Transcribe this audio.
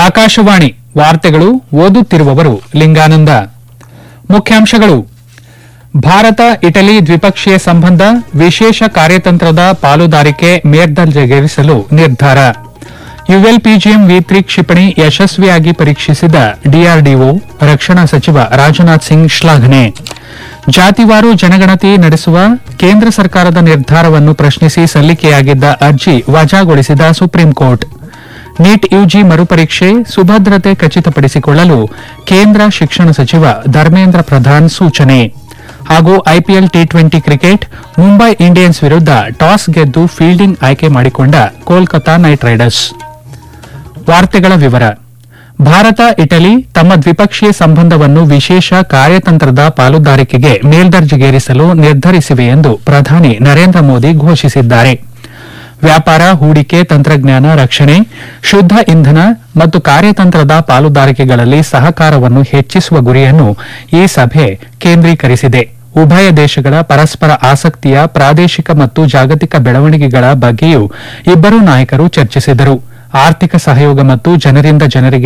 ಆಕಾಶವಾಣಿ ವಾರ್ತೆಗಳು ಓದುತ್ತಿರುವವರು ಲಿಂಗಾನಂದ ಮುಖ್ಯಾಂಶಗಳು ಭಾರತ ಇಟಲಿ ದ್ವಿಪಕ್ಷೀಯ ಸಂಬಂಧ ವಿಶೇಷ ಕಾರ್ಯತಂತ್ರದ ಪಾಲುದಾರಿಕೆ ಮೇಲ್ದರ್ಜೆಗೇರಿಸಲು ನಿರ್ಧಾರ ಯುಎಲ್ಪಿಜಿಎಂ ವಿ ತ್ರಿ ಕ್ಷಿಪಣಿ ಯಶಸ್ವಿಯಾಗಿ ಪರೀಕ್ಷಿಸಿದ ಡಿಆರ್ಡಿಒ ರಕ್ಷಣಾ ಸಚಿವ ರಾಜನಾಥ್ ಸಿಂಗ್ ಶ್ಲಾಘನೆ ಜಾತಿವಾರು ಜನಗಣತಿ ನಡೆಸುವ ಕೇಂದ್ರ ಸರ್ಕಾರದ ನಿರ್ಧಾರವನ್ನು ಪ್ರಶ್ನಿಸಿ ಸಲ್ಲಿಕೆಯಾಗಿದ್ದ ಅರ್ಜಿ ವಜಾಗೊಳಿಸಿದ ಸುಪ್ರೀಂ ಕೋರ್ಟ್ ನೀಟ್ ಯುಜಿ ಮರುಪರೀಕ್ಷೆ ಸುಭದ್ರತೆ ಖಚಿತಪಡಿಸಿಕೊಳ್ಳಲು ಕೇಂದ್ರ ಶಿಕ್ಷಣ ಸಚಿವ ಧರ್ಮೇಂದ್ರ ಪ್ರಧಾನ್ ಸೂಚನೆ ಹಾಗೂ IPL T twenty cricket Mumbai Indians ವಿರುದ್ಧ ಟಾಸ್ ಗೆದ್ದು ಫೀಲ್ಡಿಂಗ್ ಆಯ್ಕೆ ಮಾಡಿಕೊಂಡ ಕೋಲ್ಕತಾ ನೈಟ್ ರೈಡರ್ಸ್ ವಾರ್ತೆಗಳ ವಿವರ ಭಾರತ ಇಟಲಿ ತಮ್ಮ ದ್ವಿಪಕ್ಷೀಯ ಸಂಬಂಧವನ್ನು ವಿಶೇಷ ಕಾರ್ಯತಂತ್ರದ ಪಾಲುದಾರಿಕೆಗೆ ಮೇಲ್ದರ್ಜೆಗೇರಿಸಲು ನಿರ್ಧರಿಸಿವೆ ಎಂದು ಪ್ರಧಾನಿ ನರೇಂದ್ರ ಮೋದಿ ಘೋಷಿಸಿದ್ದಾರೆ ವ್ಯಾಪಾರ ಹೂಡಿಕೆ ತಂತ್ರಜ್ಞಾನ ರಕ್ಷಣೆ ಶುದ್ದ ಇಂಧನ ಮತ್ತು ಕಾರ್ಯತಂತ್ರದ ಪಾಲುದಾರಿಕೆಗಳಲ್ಲಿ ಸಹಕಾರವನ್ನು ಹೆಚ್ಚಿಸುವ ಗುರಿಯನ್ನು ಈ ಸಭೆ ಕೇಂದ್ರೀಕರಿಸಿದೆ ಉಭಯ ದೇಶಗಳ ಪರಸ್ಪರ ಆಸಕ್ತಿಯ ಪ್ರಾದೇಶಿಕ ಮತ್ತು ಜಾಗತಿಕ ಬೆಳವಣಿಗೆಗಳ ಬಗ್ಗೆಯೂ ಇಬ್ಬರೂ ನಾಯಕರು ಚರ್ಚಿಸಿದರು ಆರ್ಥಿಕ ಸಹಯೋಗ ಮತ್ತು ಜನರಿಂದ ಜನರಿಗೆ